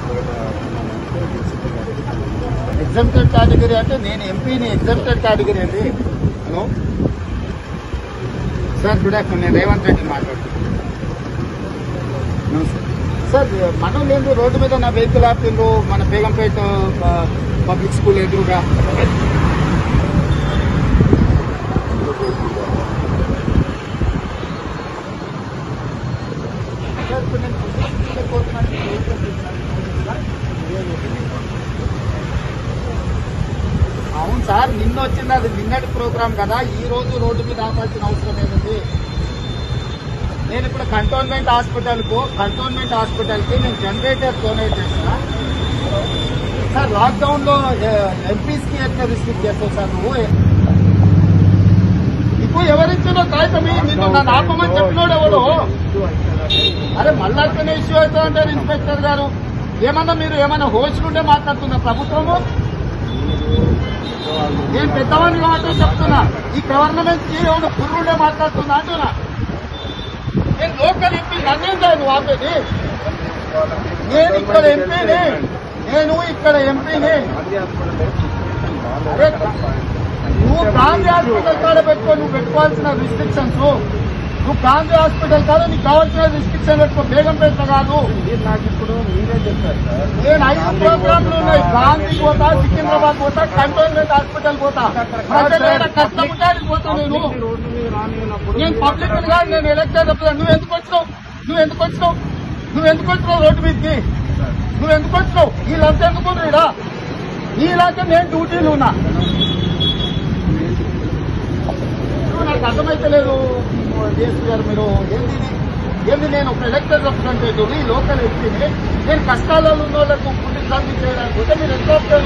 Exempted category అంటే నేను ఎంపీని ఎగ్జామ్టెడ్ కేటగిరీ అండి హలో సార్ గుడ్ ఆఫ్టర్నూన్ నేను రేవంత్ రెడ్డి మాట్లాడుతున్నాను నమస్తే. సార్ మనం లేదు రోడ్డు మీద నా వెహికల్ ఆపిండ్రు మన బేగంపేట ఆ, పబ్లిక్ స్కూల్ ఎదురుగా సార్ ఇప్పుడు నేను పబ్లిక్ స్కూల్కి పోతున్నాను. వెహికల్ తీసుకున్నాను. అవును సార్ నిన్న వచ్చింది అది నిన్నటి ప్రోగ్రామ్ కదా ఈ రోజు రోడ్డు మీద ఆపాల్సిన అవసరం ఏముంది నేను ఇప్పుడు కంటోన్మెంట్ హాస్పిటల్కు కంటోన్మెంట్ హాస్పిటల్కి నేను జనరేటర్ డొనేట్ చేస్తున్నా సార్ లాక్డౌన్ లో ఎంపీస్కి ఎట్లా రిస్ట్రిక్ట్ చేస్తావు సార్ నువ్వు ఇప్పుడు ఎవరిచ్చినో కాగితం ఇయ్యి, నిన్ను నన్ను ఆపమని చెప్పినోడు ఎవడు అరే మళ్ళీ అట్లనే ఇష్యూ అవుతా అంటారు ఇన్స్పెక్టర్ గారు ఏమన్నా మీరు ఏమన్నా హోస్ట్ ఉండే మాట్లాడుతున్నా ప్రభుత్వము నేను పెద్దవాడిని కాబట్టి చెప్తున్నా ఈ గవర్నమెంట్ కి ఏమైనా పురుగుండే మాట్లాడుతున్నా అంటున్నా నేను లోకల్ ఎంపీ నన్నేం కాదు నువ్వు ఆపేది నేను ఇక్కడ ఎంపీని నేను ఇక్కడ ఎంపీని అరే నువ్వు గాంధీ హాస్పిటల్ కాడ పెట్టుకో నువ్వు పెట్టుకోవాల్సిన రిస్ట్రిక్షన్స్ నువ్వు గాంధీ హాస్పిటల్ కాదు నీకు కావాల్సిన రిస్ట్రిక్షన్ పెట్టుకో బేగం పెట్ట కాదు నాకు ఇప్పుడు మీరే చెప్పారు సార్ నేను ఐదు ప్రోగ్రాంలు ఉన్నాయి గాంధీ పోతా సికింద్రాబాద్ పోతా కంటోన్మెంట్ హాస్పిటల్ పోతా ప్రజలు ఏడ కష్టం ఉంటే ఆడికి పోతా నేను రోడ్డు మీద రానినప్పుడు నేను పబ్లిక్ కాదు నేను ఎలక్షన్ చెప్తాను నువ్వు ఎందుకు వచ్చినావు నువ్వు ఎందుకు వచ్చినావు నువ్వు ఎందుకు వచ్చినావు రోడ్డు మీదకి నువ్వు ఎందుకు వచ్చినావు వీళ్ళంతా ఎందుకు రీడా నీలాంటి నేను డ్యూటీలు ఉన్నా నువ్వు నాకు అర్థమైతలేదు జేసీ గారు మీరు ఏంది ఇది? ఏంది నేను ఒక ఎలక్టెడ్ రిప్రజెంటేటివ్ ఈ లోకల్ ఎంపీని నేను కష్టాలలో ఉన్న వాళ్ళకు ఫుడ్ సర్వీస్ చేయడానికి పోతే మీరు ఎంత వస్తారు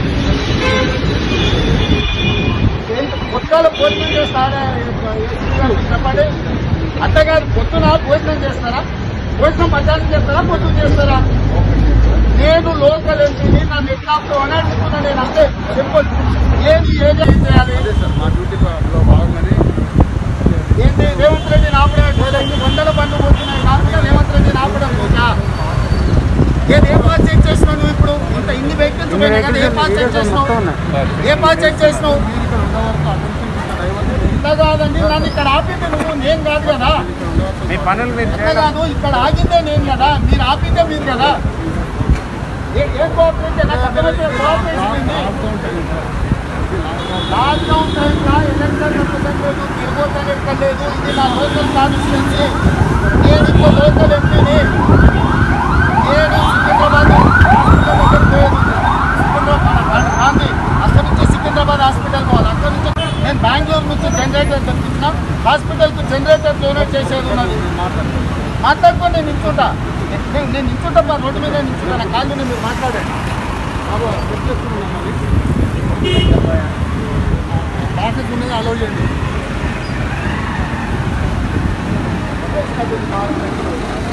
పొద్దుల భోజనం చేస్తారా ఏసీ గారు చెప్పండి అత్తగారు పొద్దున భోజనం చేస్తారా భోజనం మధ్యాహ్నం చేస్తారా పొద్దున చేస్తారా నేను లోకల్ ఎంపీని నన్ను ఎట్లా అని అడుగుతున్నా నేను అంతే సింపుల్ ఏంది ఏది ఏం చేయాలి మా డ్యూటీలో భాగంగానే ఏంటి రేవంత్ రెడ్డి ఆపడం లేదండి వందల బండ్లు పోతున్నాయి కాకుండా రేవంత్ రెడ్డి ఆపడం లేదా నేను ఏ పాస్ చెక్ చేసినావు నువ్వు ఇప్పుడు ఇంత ఇన్ని వెహికల్స్ ఉన్నాయి కదా ఏ పాస్ చెక్ చేసినావు ఏ పాస్ చెక్ చేసినావు ఇంత కాదండి నన్ను ఇక్కడ ఆపింది నువ్వు నేను కాదు కదా మీ పనులు మీరు అట్లా కాదు ఇక్కడ ఆగిందే నేను కదా మీరు ఆపిందే మీరు కదా ఏ- ఏం కోఆపరేషన్ నాకు అర్థమైతే కోఆపరేషన్ ఉంది లాక్డౌన్ టైంలో ఎలక్షన్ రిప్రజెంటేటివ్ తిరుగుతాను ఎక్కడ లేదు ఇది నా లోకల్ కాన్స్టిట్యున్సీ నేను ఇప్పుడు లోకల్ ఎంపీని నేను సికింద్రాబాద్ హాస్పిటల్ దగ్గరికి పోయేది. సికింద్రాబాద్ గాంధీ అక్కడి నుంచి సికింద్రాబాద్ హాస్పిటల్ పోవాలి అక్కడి నుంచి నేను బెంగళూరు నుంచి జనరేటర్ తెప్పించిన హాస్పిటల్కి జనరేటర్ డొనేట్ చేసేది ఉన్నది మాట్లాడుకొని నేను నిల్చుంటా నేను నేను నిల్చుంటా మా రోడ్డు మీద నిల్చుంటా నా కాళ్ళు మీద మీరు మాట్లాడండి బాబు చెప్తున్నాను మరి ట్రాఫిక్ ఉన్నది అలౌ చేయండి